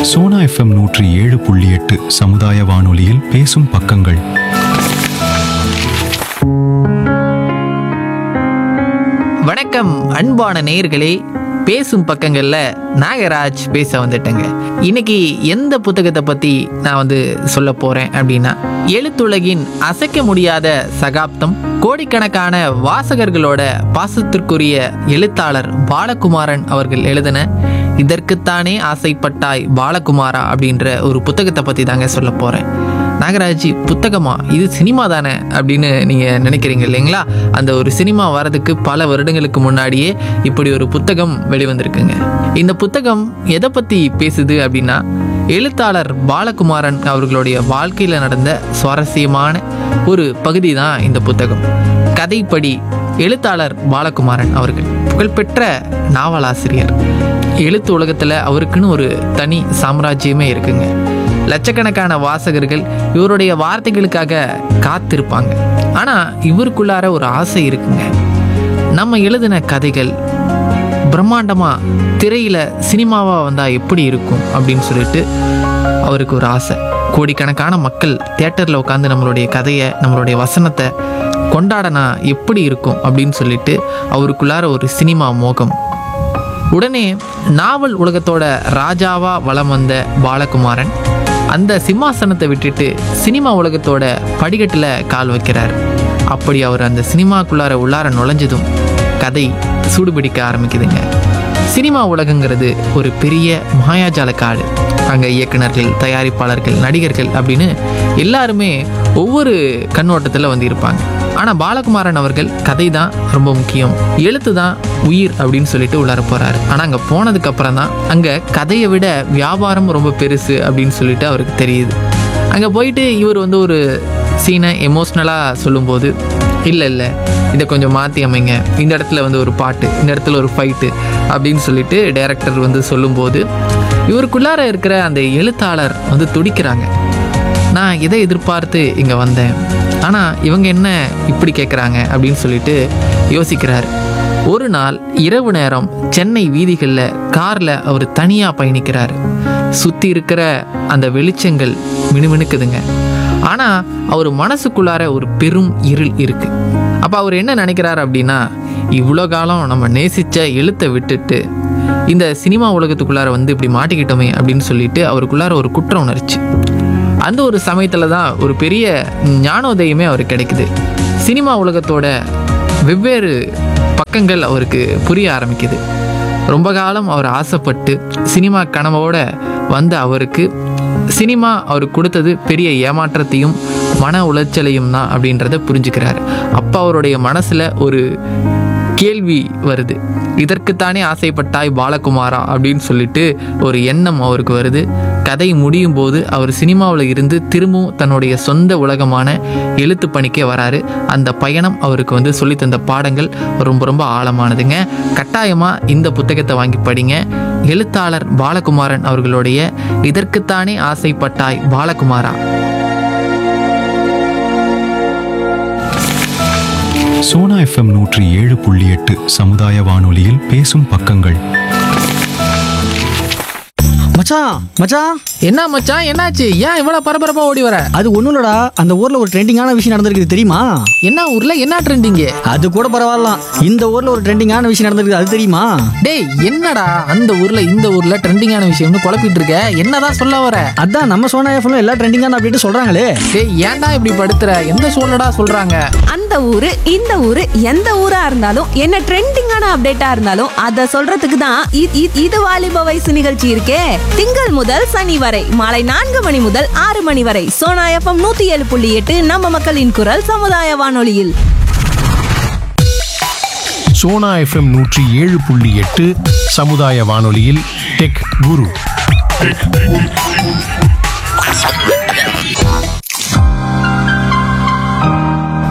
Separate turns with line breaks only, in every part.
Sona FM நூற்றி ஏழு புள்ளி எட்டு சமுதாய வானொலியில் பேசும் பக்கங்கள்
வணக்கம் அன்பான நேயர்களே பேசும் பக்கங்கள்ல நாகராஜ் பேச வந்துட்டேங்க இன்னைக்கு எந்த புத்தகத்தை பத்தி நான் வந்து சொல்ல போறேன் அப்படின்னா எழுத்துலகின் அசைக்க முடியாத சகாப்தம் கோடிக்கணக்கான வாசகர்களோட பாசத்திற்குரிய எழுத்தாளர் பாலகுமாரன் அவர்கள் எழுதின இதற்குத்தானே ஆசைப்பட்டாய் பாலகுமாரா அப்படின்ற ஒரு புத்தகத்தை பத்தி தாங்க சொல்ல போறேன் நாகராஜ் புத்தகமா இது சினிமா தானே அப்படின்னு நீங்கள் நினைக்கிறீங்க இல்லைங்களா அந்த ஒரு சினிமா வரதுக்கு பல வருடங்களுக்கு முன்னாடியே இப்படி ஒரு புத்தகம் வெளிவந்திருக்குங்க இந்த புத்தகம் எதை பற்றி பேசுது அப்படின்னா எழுத்தாளர் பாலகுமாரன் அவர்களுடைய வாழ்க்கையில் நடந்த சுவாரஸ்யமான ஒரு பகுதி தான் இந்த புத்தகம் கதைப்படி எழுத்தாளர் பாலகுமாரன் அவர்கள் புகழ்பெற்ற நாவலாசிரியர் எழுத்து உலகத்தில் அவருக்குன்னு ஒரு தனி சாம்ராஜ்யமே இருக்குங்க லட்சக்கணக்கான வாசகர்கள் இவருடைய வார்த்தைகளுக்காக காத்திருப்பாங்க ஆனால் இவருக்குள்ளார ஒரு ஆசை இருக்குங்க நம்ம எழுதின கதைகள் பிரம்மாண்டமாக திரையில் சினிமாவாக வந்தால் எப்படி இருக்கும் அப்படின்னு சொல்லிட்டு அவருக்கு ஒரு ஆசை கோடிக்கணக்கான மக்கள் தியேட்டரில் உட்காந்து நம்மளுடைய கதையை நம்மளுடைய வசனத்தை கொண்டாடனா எப்படி இருக்கும் அப்படின்னு சொல்லிட்டு அவருக்குள்ளார ஒரு சினிமா மோகம் உடனே நாவல் உலகத்தோட ராஜாவா வலம் வந்த பாலகுமாரன் அந்த சிம்மாசனத்தை விட்டுட்டு சினிமா உலகத்தோட படிக்கட்டில் கால் வைக்கிறார் அப்படி அவர் அந்த சினிமாக்குள்ளார உள்ளார நுழைஞ்சதும் கதை சூடுபிடிக்க ஆரம்பிக்குதுங்க சினிமா உலகங்கிறது ஒரு பெரிய மாயாஜால காடு அங்கே இயக்குனர்கள் தயாரிப்பாளர்கள் நடிகர்கள் அப்படின்னு எல்லாருமே ஒவ்வொரு கண்ணோட்டத்தில் வந்து இருப்பாங்க ஆனால் பாலகுமாரன் அவர்கள் கதை தான் ரொம்ப முக்கியம் எழுத்து தான் உயிர் அப்படின்னு சொல்லிட்டு உள்ளார போகிறாரு ஆனால் அங்கே போனதுக்கு அப்புறம் தான் அங்கே கதையை விட வியாபாரம் ரொம்ப பெருசு அப்படின்னு சொல்லிட்டு அவருக்கு தெரியுது அங்கே போயிட்டு இவர் வந்து ஒரு சீனை எமோஷ்னலாக சொல்லும்போது இல்லை இல்லை இதை கொஞ்சம் மாற்றி அமைங்க இந்த இடத்துல வந்து ஒரு பாட்டு இந்த இடத்துல ஒரு ஃபைட்டு அப்படின்னு சொல்லிட்டு டைரக்டர் வந்து சொல்லும்போது இவருக்குள்ளார இருக்கிற அந்த எழுத்தாளர் வந்து துடிக்கிறாங்க நான் இதை எதிர்பார்த்து இங்கே வந்தேன் ஆனால் இவங்க என்ன இப்படி கேட்குறாங்க அப்படின்னு சொல்லிட்டு யோசிக்கிறார் ஒரு நாள் இரவு நேரம் சென்னை வீதிகளில் காரில் அவர் தனியாக பயணிக்கிறார் சுற்றி இருக்கிற அந்த வெளிச்சங்கள் மினுமினுக்குதுங்க ஆனால் அவர் மனசுக்குள்ளார ஒரு பெரும் இருள் இருக்கு அப்போ அவர் என்ன நினைக்கிறார் அப்படின்னா இவ்வளோ காலம் நம்ம நேசித்த எழுத்தை விட்டுட்டு இந்த சினிமா உலகத்துக்குள்ளார வந்து இப்படி மாட்டிக்கிட்டோமே அப்படின்னு சொல்லிட்டு அவருக்குள்ளார ஒரு குற்ற உணர்ச்சி அந்த ஒரு சமயத்தில் தான் ஒரு பெரிய ஞானோதயமே அவருக்கு கிடைக்குது சினிமா உலகத்தோட வெவ்வேறு பக்கங்கள் அவருக்கு புரிய ஆரம்பிக்குது ரொம்ப காலம் அவர் ஆசைப்பட்டு சினிமா கனவோட வந்த அவருக்கு சினிமா அவருக்கு கொடுத்தது பெரிய ஏமாற்றத்தையும் மன உளைச்சலையும் தான் அப்படின்றத புரிஞ்சுக்கிறாரு அப்போ அவருடைய மனசில் ஒரு கேள்வி வருது இதற்குத்தானே ஆசைப்பட்டாய் பாலகுமாரா அப்படின்னு சொல்லிட்டு ஒரு எண்ணம் அவருக்கு வருது கதை முடியும் போது அவர் சினிமாவில் இருந்து திரும்பவும் தன்னுடைய சொந்த உலகமான எழுத்து பணிக்கே வராரு அந்த பயணம் அவருக்கு வந்து சொல்லித் தந்த பாடங்கள் ரொம்ப ரொம்ப ஆழமானதுங்க கட்டாயமாக இந்த புத்தகத்தை வாங்கி படிங்க எழுத்தாளர் பாலகுமாரன் அவர்களுடைய இதற்குத்தானே ஆசைப்பட்டாய் பாலகுமாரா
சோனா எஃப்எம் நூற்றி ஏழு புள்ளி எட்டு சமுதாய வானொலியில் பேசும் பக்கங்கள்
மச்சான் மச்சான்
என்ன மச்சான் என்னாச்சு ஏன் இவ்வளோ பரபரப்பா ஓடி வர
அது ஒண்ணும் இல்லடா அந்த ஊர்ல ஒரு ட்ரெண்டிங்கான விஷயம் நடந்திருக்குது தெரியுமா
என்ன ஊர்ல என்ன ட்ரெண்டிங்கு
அது கூட பரவாயில்ல இந்த ஊர்ல ஒரு ட்ரெண்டிங்கான விஷயம் நடந்திருக்குது அது தெரியுமா
டேய் என்னடா அந்த ஊர்ல இந்த ஊர்ல ட்ரெண்டிங்கான விஷயம்னு குழப்பிட்டு இருக்க என்னதான் சொல்ல வர
அதான் நம்ம சோனா எஃப்எம்ல எல்லா ட்ரெண்டிங்கான அப்படின்ட்டு சொல்றாங்களே
டேய் ஏன்டா இப்படி படுத்துற எந்த சூழலடா சொல்றாங்க
அந்த ஊரு இந்த ஊரு எந்த ஊரா இருந்தாலும் என்ன ட்ரெண்டிங்கான அப்டேட்டா இருந்தாலும் அத சொல்றதுக்கு தான் இ- இ- இது வாலிப வயசு நிகழ்ச்சி இருக்கே திங்கள் முதல் சனி வரை மாலை நான்கு மணி முதல் ஆறு மணி வரை சோனா எஃப்எம் நூத்தி ஏழு புள்ளி எட்டு நம்ம மக்களின் குரல் சமுதாய வானொலியில்
சோனா எஃப்எம் நூற்றி ஏழு புள்ளி எட்டு சமுதாய வானொலியில் டெக் குரு
சோனா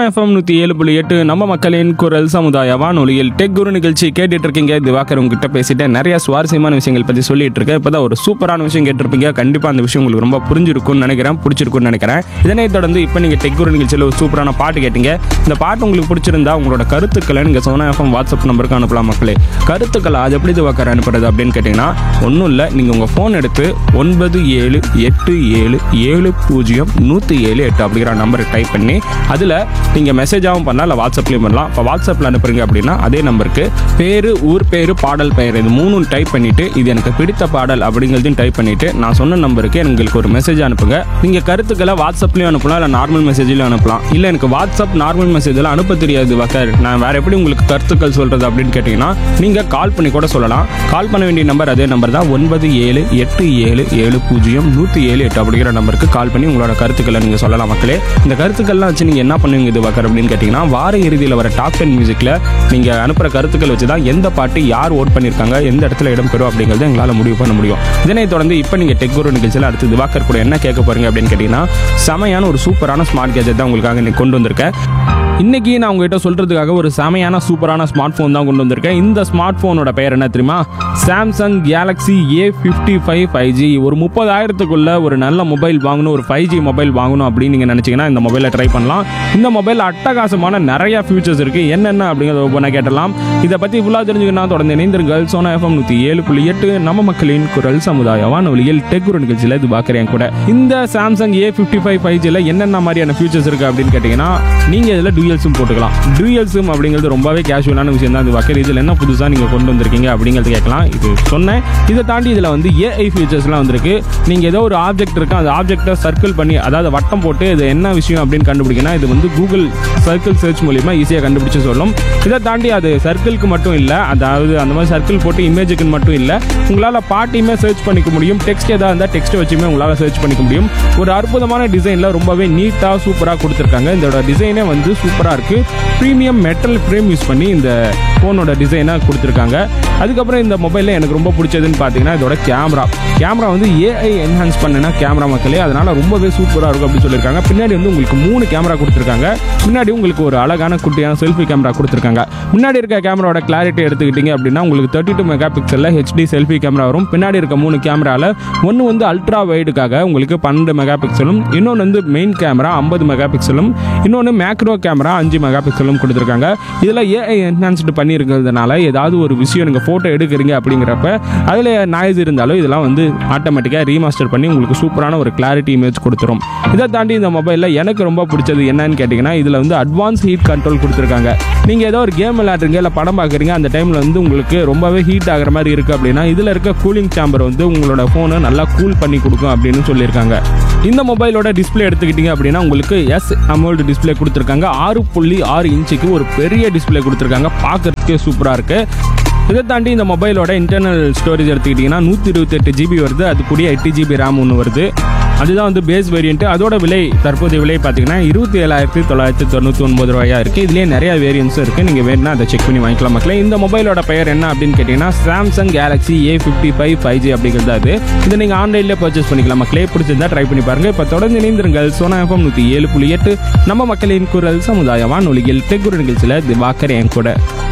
எஃப்எம் நூற்றி ஏழு புள்ளி எட்டு நம்ம மக்களின் குரல் சமுதாய வானொலியில் டெக் குரு நிகழ்ச்சி கேட்டுட்டு இருக்கீங்க திவாகர் உங்ககிட்ட பேசிட்டு நிறைய சுவாரஸ்யமான விஷயங்கள் பற்றி சொல்லிட்டு இருக்கேன் இப்போ ஒரு சூப்பரான விஷயம் கேட்டிருப்பீங்க கண்டிப்பாக அந்த விஷயம் உங்களுக்கு ரொம்ப புரிஞ்சிருக்கும்னு நினைக்கிறேன் பிடிச்சிருக்கும்னு நினைக்கிறேன் இதனை தொடர்ந்து இப்போ நீங்கள் டெக் குரு நிகழ்ச்சியில் ஒரு சூப்பரான பாட்டு கேட்டீங்க இந்த பாட்டு உங்களுக்கு பிடிச்சிருந்தா உங்களோட கருத்துக்களை நீங்கள் சோனா எஃப்எம் வாட்ஸ்அப் நம்பருக்கு அனுப்பலாம் மக்களே கருத்துக்களை அது எப்படி திவாகர் அனுப்புறது அப்படின்னு கேட்டிங்கன்னா ஒன்றும் இல்லை நீங்கள் உங்கள் ஃபோன் எடுத்து ஒன்பது ஏழு எட்டு ஏழு ஏழு பூஜ்ஜியம் நூற்றி ஏழு எட்டு அப்படிங்கிற நம்பருக்கு டைப் பண்ணி அதில் நீங்கள் மெசேஜாகவும் பண்ணலாம் இல்லை வாட்ஸ்அப்லேயும் பண்ணலாம் இப்போ வாட்ஸ்அப்பில் அனுப்புறீங்க அப்படின்னா அதே நம்பருக்கு பேர் ஊர் பேர் பாடல் பெயர் இது மூணும் டைப் பண்ணிவிட்டு இது எனக்கு பிடித்த பாடல் அப்படிங்கிறதையும் டைப் பண்ணிவிட்டு நான் சொன்ன நம்பருக்கு எங்களுக்கு ஒரு மெசேஜ் அனுப்புங்க நீங்கள் கருத்துக்களை வாட்ஸ்அப்லேயும் அனுப்பலாம் இல்லை நார்மல் மெசேஜ்லையும் அனுப்பலாம் இல்லை எனக்கு வாட்ஸ்அப் நார்மல் மெசேஜில் அனுப்ப தெரியாது வக்கர் நான் வேறு எப்படி உங்களுக்கு கருத்துக்கள் சொல்கிறது அப்படின்னு கேட்டிங்கன்னா நீங்கள் கால் பண்ணி கூட சொல்லலாம் கால் பண்ண வேண்டிய நம்பர் அதே நம்பர் தான் ஒன்பது ஏழு எட்டு ஏழு ஏழு பூஜ்ஜியம் நூற்றி ஏழு எட்டு அப்படிங்கிற நம்பருக்கு கால் பண்ணி உங்களோட கருத்துக்களை நீங்கள் சொல்லலாம் மக்களே இந்த கருத்துக்கள்லாம் வச்சு நீங்கள் என்ன பண்ணுவீங்க இது வக்கர் அப்படின்னு கேட்டிங்கன்னா வார இறுதியில் வர டாப் டென் மியூசிக்கில் நீங்கள் அனுப்புகிற கருத்துக்கள் வச்சு தான் எந்த பாட்டு யார் ஓட் பண்ணியிருக்காங்க எந்த இடத்துல இடம் பெறும் அப்படிங்கிறது எங்களால் முடிவு பண்ண முடியும் இதனைத் தொடர்ந்து இப்போ நீங்கள் டெக் குரு நிகழ்ச்சியில் அடுத்து திவாகர் கூட என்ன கேட்க போறீங்க அப்படின்னு கேட்டிங்கன்னா செமையான ஒரு சூப்பரான ஸ்மார்ட் கேஜெட் தான் உங்களுக்காக இன்னைக்கு கொண்டு வந்திருக்கேன் இன்னைக்கு நான் உங்ககிட்ட சொல்றதுக்காக ஒரு செமையான சூப்பரான ஸ்மார்ட் ஃபோன் தான் கொண்டு வந்திருக்கேன் இந்த ஸ்மார்ட் ஃபோனோட பெயர் என்ன தெரியுமா Samsung Galaxy A fifty five five G ஒரு முப்பதாயிரத்துக்குள்ள ஒரு நல்ல மொபைல் வாங்கணும் ஒரு ஃபைவ் ஜி மொபைல் வாங்கணும் அப்படின்னு நீங்கள் நினச்சிங்கன்னா இந்த மொபைலை ட்ரை பண்ணலாம் இந்த மொபைல் அட்டகாசமான நிறைய ஃபியூச்சர்ஸ் இருக்கு என்னென்ன அப்படிங்கிறத ஒவ்வொன்றா கேட்டலாம் இதை பற்றி ஃபுல்லாக தெரிஞ்சுக்கணும் தொடர்ந்து இணைந்திருங்கள் சோனா எஃப்எம் நூற்றி ஏழு புள்ளி எட்டு நம்ம மக்களின் குரல் சமுதாய வானொலியில் டெக் ஒரு நிகழ்ச்சியில் இது பார்க்குறேன் கூட இந்த Samsung A fifty five five ஜியில் என்னென்ன மாதிரியான ஃபியூச்சர்ஸ் இருக்குது அப்படின்னு கேட்டிங்கன்னா நீங்கள் இதில் டூயல் சிம் போட்டுக்கலாம் டூயல் சிம் அப்படிங்கிறது ரொம்பவே கேஷுவலான விஷயம் தான் இது பார்க்குறது இதில் என்ன புதுசாக நீங்கள் கொண்டு வந்திருக்கீங்க அப்படிங்கிறது கேட்கலாம் இது சொன்னேன் இதை தாண்டி இதில் வந்து ஏஐ ஃபீச்சர்ஸ்லாம் வந்திருக்கு நீங்கள் ஏதோ ஒரு ஆப்ஜெக்ட் இருக்கு அந்த ஆப்ஜெக்ட்டை சர்க்கிள் பண்ணி அதாவது வட்டம் போட்டு இது என்ன விஷயம் அப்படின்னு கண்டுபிடிக்கணும் இது வந்து கூகுள் சர்க்கிள் சர்ச் மூலிமா ஈஸியாக கண்டுபிடிச்சு சொல்லும் இதை தாண்டி அது சர்க்கிளுக்கு மட்டும் இல்லை அதாவது அந்த மாதிரி சர்க்கிள் போட்டு இமேஜுக்கு மட்டும் இல்லை உங்களால் பாட்டையுமே சர்ச் பண்ணிக்க முடியும் டெக்ஸ்ட் ஏதாவது இருந்தால் டெக்ஸ்ட் வச்சுமே உங்களால் சர்ச் பண்ணிக்க முடியும் ஒரு அற்புதமான டிசைனில் ரொம்பவே நீட்டாக சூப்பராக கொடுத்துருக்காங்க இதோட டிசைனே வந்து சூப்பராக இருக்குது ப்ரீமியம் மெட்டல் ஃப்ரேம் யூஸ் பண்ணி இந்த ஃபோனோட டிசைனை கொடுத்துருக்காங்க அதுக்கப்புறம் இந்த மொபைலில் எனக்கு ரொம்ப பிடிச்சதுன்னு பார்த்தீங்கன்னா இதோட கேமரா கேமரா வந்து ஏஐ என்ஹான்ஸ் பண்ணினா கேமரா மக்களே அதனால ரொம்பவே சூப்பராக இருக்கும் அப்படின்னு சொல்லியிருக்காங்க பின்னாடி வந்து உங்களுக்கு மூணு கேமரா கொடுத்துருக்காங்க முன்னாடி உங்களுக்கு ஒரு அழகான குட்டியான செல்ஃபி கேமரா கொடுத்துருக்காங்க முன்னாடி இருக்க கேமராவோட கிளாரிட்டி எடுத்துக்கிட்டீங்க அப்படின்னா உங்களுக்கு தேர்ட்டி டூ மெகா பிக்சலில் ஹெச்டி செல்ஃபி கேமரா வரும் பின்னாடி இருக்க மூணு கேமராவில் ஒன்று வந்து அல்ட்ரா வைடுக்காக உங்களுக்கு பன்னெண்டு மெகா பிக்சலும் இன்னொன்று வந்து மெயின் கேமரா ஐம்பது மெகா பிக்சலும் இன்னொன்று மேக்ரோ கேமரா அஞ்சு மெகா பிக்சலும் கொடுத்துருக்காங்க இதில் ஏஐ என்ஹான்ஸ்டு பண்ணியிருக்கிறதுனால ஏதாவது ஒரு விஷயம் நீங்கள் ஃபோட்டோ எடுக்கிறீங்க அப்படிங்கிறப்ப அதில் நாய்ஸ் இருந்தாலும் இதெல்லாம் வந்து ஆட்டோமேட்டிக்காக ரீமாஸ்டர் பண்ணி உங்களுக்கு சூப்பரான ஒரு கிளாரிட்டி இமேஜ் கொடுத்துரும் இதை தாண்டி இந்த மொபைலில் எனக்கு ரொம்ப பிடிச்சது என்னன்னு கேட்டிங்கன்னா இதில் வந்து அட்வான்ஸ் ஹீட் கண்ட்ரோல் கொடுத்துருக்காங்க நீங்கள் ஏதோ ஒரு கேம் விளையாடுறீங்க இல்லை படம் பார்க்குறீங்க அந்த டைமில் வந்து உங்களுக்கு ரொம்பவே ஹீட் ஆகிற மாதிரி இருக்குது அப்படின்னா இதில் இருக்க கூலிங் சாம்பர் வந்து உங்களோட ஃபோனை நல்லா கூல் பண்ணி கொடுக்கும் அப்படின்னு சொல்லியிருக்காங்க இந்த மொபைலோட டிஸ்ப்ளே எடுத்துக்கிட்டீங்க அப்படின்னா உங்களுக்கு எஸ் அமௌல்டு டிஸ்ப்ளே கொடுத்துருக்காங்க ஆறு புள்ளி ஆறு இன்ச்சுக்கு ஒரு பெரிய டிஸ்ப்ளே கொடுத்துருக்காங்க பார்க்கறதுக்கே சூப்பராக இருக்குது இதை தாண்டி இந்த மொபைலோட இன்டர்னல் ஸ்டோரேஜ் எடுத்துக்கிட்டிங்கன்னா நூற்றி இருபத்தெட்டு ஜிபி வருது அது கூடிய எட்டு ஜிபி ரேம் ஒன்று வருது அதுதான் வந்து பேஸ் வேரியன்ட் அதோட விலை தற்போதைய விலை பார்த்தீங்கன்னா இருபத்தி ஏழாயிரத்தி தொள்ளாயிரத்தி தொண்ணூற்றி ஒன்பது ரூபாயா இருக்குது இதுலேயே நிறைய வேரியன்ஸும் இருக்குது நீங்கள் வேணும்னா அதை செக் பண்ணி வாங்கிக்கலாம் மக்களே இந்த மொபைலோட பெயர் என்ன அப்படின்னு கேட்டிங்கன்னா Samsung Galaxy A fifty five five G அப்படிங்கிறது அது இதை நீங்கள் ஆன்லைனில் பர்ச்சேஸ் பண்ணிக்கலாம் மக்களே பிடிச்சிருந்தா ட்ரை பண்ணி பாருங்கள் இப்போ தொடர்ந்து இணைந்திருங்கள் சோனா எஃப்எம் நூற்றி ஏழு புள்ளி எட்டு நம்ம மக்களின் குரல் சமுதாய வானொலியில் டெக்குரு நிகழ்ச்சியில் திவாகர் என் கூட